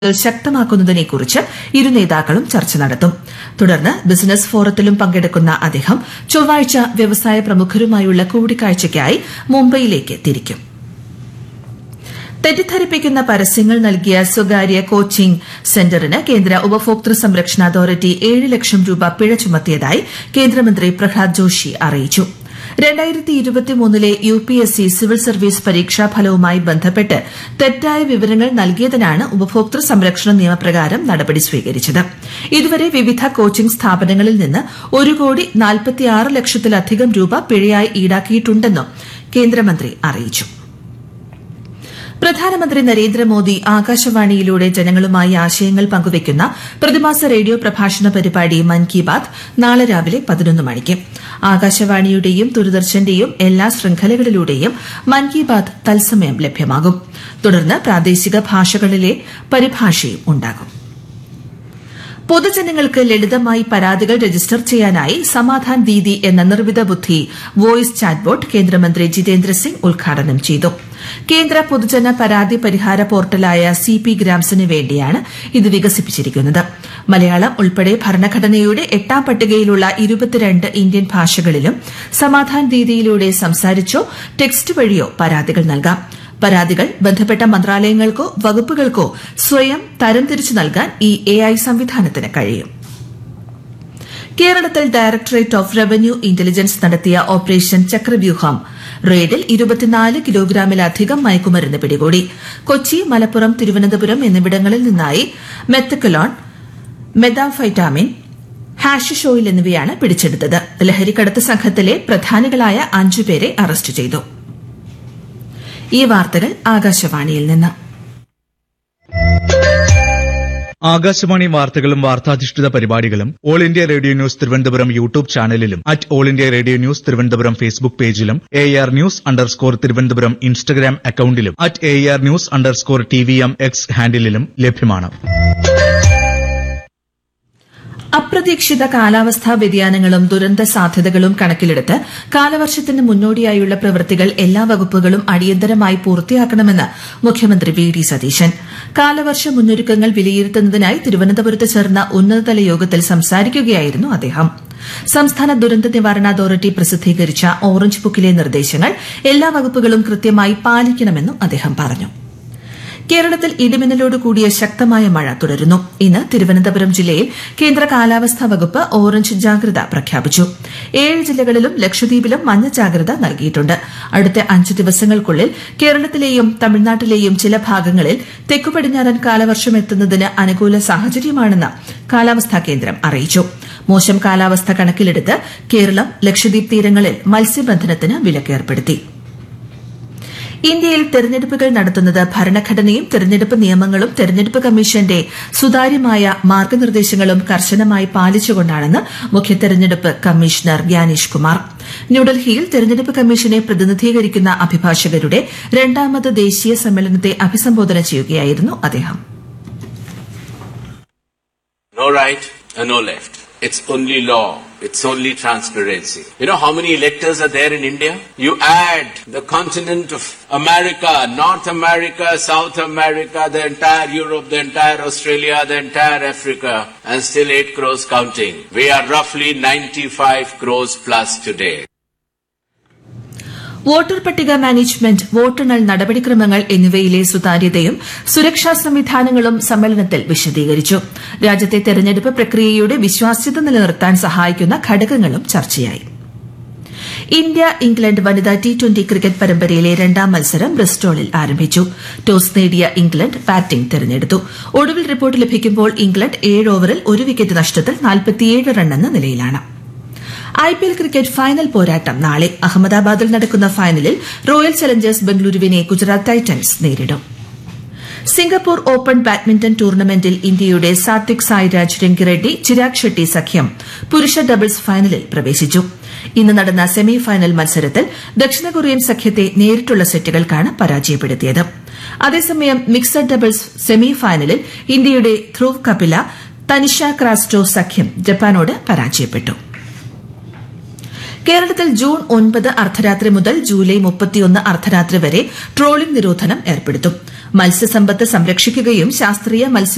ശക്തമാക്കുന്നതിനെക്കുറിച്ച് ഇരു നേതാക്കളും ചർച്ച നടത്തും തുടർന്ന് ബിസിനസ് ഫോറത്തിലും പങ്കെടുക്കുന്ന അദ്ദേഹം ചൊവ്വാഴ്ച വ്യവസായ പ്രമുഖരുമായുള്ള കൂടിക്കാഴ്ചയ്ക്കായി മുംബൈയിലേക്ക് തിരിക്കും തെറ്റിദ്ധരിപ്പിക്കുന്ന പരസ്യങ്ങൾ നൽകിയ സ്വകാര്യ കോച്ചിംഗ് സെന്ററിന് കേന്ദ്ര ഉപഭോക്തൃ സംരക്ഷണ അതോറിറ്റി ഏഴ് ലക്ഷം രൂപ പിഴ ചുമത്തിയതായി കേന്ദ്രമന്ത്രി പ്രഹ്ലാദ് ജോഷി അറിയിച്ചു രണ്ടായിരത്തി ഇരുപത്തിമൂന്നിലെ U P S C civil service പരീക്ഷാ ഫലവുമായി ബന്ധപ്പെട്ട് തെറ്റായ വിവരങ്ങൾ നൽകിയതിനാണ് ഉപഭോക്തൃ സംരക്ഷണ നിയമപ്രകാരം നടപടി സ്വീകരിച്ചത് ഇതുവരെ വിവിധ കോച്ചിംഗ് സ്ഥാപനങ്ങളിൽ നിന്ന് ഒരു കോടി നാൽപ്പത്തിയാറ് ലക്ഷത്തിലധികം രൂപ പിഴയായി ഈടാക്കിയിട്ടുണ്ടെന്നും കേന്ദ്രമന്ത്രി അറിയിച്ചു പ്രധാനമന്ത്രി നരേന്ദ്രമോദി ആകാശവാണിയിലൂടെ ജനങ്ങളുമായി ആശയങ്ങൾ പങ്കുവയ്ക്കുന്ന പ്രതിമാസ റേഡിയോ പ്രഭാഷണ പരിപാടി മൻ കി ബാത് നാളെ രാവിലെ പതിനൊന്ന് മണിക്ക് ആകാശവാണിയുടെയും ദൂരദർശന്റെയും എല്ലാ ശൃംഖലകളിലൂടെയും മൻ കി ബാത് തത്സമയം ലഭ്യമാകും തുടർന്ന് പ്രാദേശിക ഭാഷകളിലെ പരിഭാഷയും ഉണ്ടാകും പൊതുജനങ്ങൾക്ക് ലളിതമായി പരാതികൾ രജിസ്റ്റർ ചെയ്യാനായി സമാധാൻ ദീദി എന്ന നിർമ്മിത ബുദ്ധി വോയിസ് ചാറ്റ്ബോട്ട് കേന്ദ്രമന്ത്രി ജിതേന്ദ്ര സിംഗ് ഉദ്ഘാടനം ചെയ്തു കേന്ദ്ര പൊതുജന പരാതി പരിഹാര പോർട്ടലായ സി പി ഗ്രാംസിന് വേണ്ടിയാണ് ഇത് വികസിപ്പിച്ചിരിക്കുന്നത് മലയാളം ഉൾപ്പെടെ ഭരണഘടനയുടെ എട്ടാം പട്ടികയിലുള്ള ഇരുപത്തിരണ്ട് ഇന്ത്യൻ ഭാഷകളിലും സമാധാൻ ദീദിയിലൂടെ സംസാരിച്ചോ ടെക്സ്റ്റ് വഴിയോ പരാതികൾ നൽകാം പരാതികൾ ബന്ധപ്പെട്ട മന്ത്രാലയങ്ങൾക്കോ വകുപ്പുകൾക്കോ സ്വയം തരംതിരിച്ചു നൽകാൻ ഈ എ ഐ സംവിധാനത്തിന് കഴിയും കേരളത്തിൽ ഡയറക്ടറേറ്റ് ഓഫ് റവന്യൂ ഇന്റലിജൻസ് നടത്തിയ ഓപ്പറേഷൻ ചക്രവ്യൂഹം റെയ്ഡിൽ ഇരുപത്തിനാല് കിലോഗ്രാമിലധികം മയക്കുമരുന്ന് പിടികൂടി കൊച്ചി മലപ്പുറം തിരുവനന്തപുരം എന്നിവിടങ്ങളിൽ നിന്നായി മെത്തക്കലോൺ മെതാംഫൈറ്റാമിൻ ഹാഷിഷ് ഓയിൽ എന്നിവയാണ് പിടിച്ചെടുത്തത് ലഹരിക്കടത്ത് സംഘത്തിലെ പ്രധാനികളായ അഞ്ചുപേരെ അറസ്റ്റ് ചെയ്തു ഈ വാർത്തകൾ ആകാശവാണിയിൽ നിന്ന് ആകാശവാണി വാർത്തകളും വാർത്താധിഷ്ഠിത പരിപാടികളും All India Radio News Thiruvananthapuram YouTube ചാനലിലും at All India Radio News Thiruvananthapuram Facebook പേജിലും A R news underscore Thiruvananthapuram Instagram അക്കൌണ്ടിലും at A R news underscore T V M X ഹാൻഡിലും ലഭ്യമാണ് അപ്രതീക്ഷിത കാലാവസ്ഥാ വ്യതിയാനങ്ങളും ദുരന്ത സാധ്യതകളും കണക്കിലെടുത്ത് കാലവർഷത്തിന് മുന്നോടിയായുള്ള പ്രവൃത്തികൾ എല്ലാ വകുപ്പുകളും അടിയന്തരമായി പൂർത്തിയാക്കണമെന്ന് മുഖ്യമന്ത്രി വി ഡി സതീശൻ കാലവർഷ മുന്നൊരുക്കങ്ങൾ വിലയിരുത്തുന്നതിനായി തിരുവനന്തപുരത്ത് ചേർന്ന ഉന്നതതല യോഗത്തിൽ സംസാരിക്കുകയായിരുന്നു അദ്ദേഹം സംസ്ഥാന ദുരന്ത നിവാരണ അതോറിറ്റി പ്രസിദ്ധീകരിച്ച ഓറഞ്ച് ബുക്കിലെ നിർദ്ദേശങ്ങൾ എല്ലാ വകുപ്പുകളും കൃത്യമായി പാലിക്കണമെന്നും അദ്ദേഹം പറഞ്ഞു കേരളത്തിൽ ഇടിമിന്നലോട് കൂടിയ ശക്തമായ മഴ തുടരുന്നു ഇന്ന് തിരുവനന്തപുരം ജില്ലയിൽ കേന്ദ്ര കാലാവസ്ഥാ വകുപ്പ് ഓറഞ്ച് ജാഗ്രത പ്രഖ്യാപിച്ചു ഏഴ് ജില്ലകളിലും ലക്ഷദ്വീപിലും മഞ്ഞ ജാഗ്രത നൽകിയിട്ടുണ്ട് അടുത്ത അഞ്ച് ദിവസങ്ങൾക്കുള്ളിൽ കേരളത്തിലെയും തമിഴ്നാട്ടിലെയും ചില ഭാഗങ്ങളിൽ തെക്കുപടിഞ്ഞാറൻ കാലവർഷം എത്തുന്നതിന് അനുകൂല സാഹചര്യമാണെന്ന് കാലാവസ്ഥാ കേന്ദ്രം അറിയിച്ചു മോശം കാലാവസ്ഥ കണക്കിലെടുത്ത് കേരളം ലക്ഷദ്വീപ് തീരങ്ങളിൽ മത്സ്യബന്ധനത്തിന് വിലക്കേർപ്പെടുത്തി ഇന്ത്യയിൽ തെരഞ്ഞെടുപ്പുകൾ നടത്തുന്നത് ഭരണഘടനയും തെരഞ്ഞെടുപ്പ് നിയമങ്ങളും തെരഞ്ഞെടുപ്പ് കമ്മീഷന്റെ സുതാര്യമായ മാർഗനിർദ്ദേശങ്ങളും കർശനമായി പാലിച്ചുകൊണ്ടാണെന്ന് മുഖ്യ തെരഞ്ഞെടുപ്പ് കമ്മീഷണർ ഗ്യാനേഷ് കുമാർ ന്യൂഡൽഹിയിൽ തെരഞ്ഞെടുപ്പ് കമ്മീഷനെ പ്രതിനിധീകരിക്കുന്ന അഭിഭാഷകരുടെ രണ്ടാമത് ദേശീയ സമ്മേളനത്തെ അഭിസംബോധന ചെയ്യുകയായിരുന്നു അദ്ദേഹം No right and no left. It's only law. It's only transparency. You know how many electors are there in India? You add the continent of America, North America, South America, the entire Europe, the entire Australia, the entire Africa, and still 8 crores counting. We are roughly 95 crores plus today. Voter പട്ടിക management വോട്ടെണ്ണൽ നടപടിക്രമങ്ങൾ എന്നിവയിലെ സുതാര്യതയും സുരക്ഷാ സംവിധാനങ്ങളും സമ്മേളനത്തിൽ വിശദീകരിച്ചു രാജ്യത്തെ തെരഞ്ഞെടുപ്പ് പ്രക്രിയയുടെ വിശ്വാസ്യത നിലനിർത്താൻ സഹായിക്കുന്ന ഘടകങ്ങളും ചർച്ചയായി ഇന്ത്യ ഇംഗ്ലണ്ട് വനിതാ ടി ട്വന്റി ക്രിക്കറ്റ് പരമ്പരയിലെ രണ്ടാം മത്സരം ബ്രിസ്റ്റോളിൽ ആരംഭിച്ചു ടോസ് നേടിയ ഇംഗ്ലണ്ട് ബാറ്റിംഗ് തെരഞ്ഞെടുത്തു ഒടുവിൽ റിപ്പോർട്ട് ലഭിക്കുമ്പോൾ ഇംഗ്ലണ്ട് ഏഴ് ഓവറിൽ ഒരു വിക്കറ്റ് നഷ്ടത്തിൽ നാൽപ്പത്തിയേഴ് റണ്ണെന്ന നിലയിലാണ് I P L cricket final പോരാട്ടം നാളെ അഹമ്മദാബാദിൽ നടക്കുന്ന ഫൈനലിൽ റോയൽ ചലഞ്ചേഴ്സ് ബംഗളൂരുവിനെ ഗുജറാത്ത് ടൈറ്റൻസ് നേരിടും സിംഗപ്പൂർ ഓപ്പൺ ബാഡ്മിന്റൺ ടൂർണമെന്റിൽ ഇന്ത്യയുടെ സാത്വിക് സായിരാജ് രംഗിറെഡ്ഡി ചിരാഗ് ഷെട്ടി സഖ്യം പുരുഷ ഡബിൾസ് ഫൈനലിൽ പ്രവേശിച്ചു ഇന്ന് നടന്ന സെമി ഫൈനൽ മത്സരത്തിൽ ദക്ഷിണ കൊറിയൻ സഖ്യത്തെ നേരിട്ടുള്ള സെറ്റുകൾക്കാണ് പരാജയപ്പെടുത്തിയത് അതേസമയം മിക്സഡ് ഡബിൾസ് സെമി ഫൈനലിൽ ഇന്ത്യയുടെ ധ്രുവ് കപില തനിഷ ക്രാസ്റ്റോ സഖ്യം ജപ്പാനോട് പരാജയപ്പെട്ടു കേരളത്തിൽ ജൂൺ ഒൻപത് അർദ്ധരാത്രി മുതൽ ജൂലൈ മുപ്പത്തിയൊന്ന് അർദ്ധരാത്രി വരെ ട്രോളിംഗ് നിരോധനം ഏർപ്പെടുത്തും മത്സ്യസമ്പത്ത് സംരക്ഷിക്കുകയും ശാസ്ത്രീയ മത്സ്യ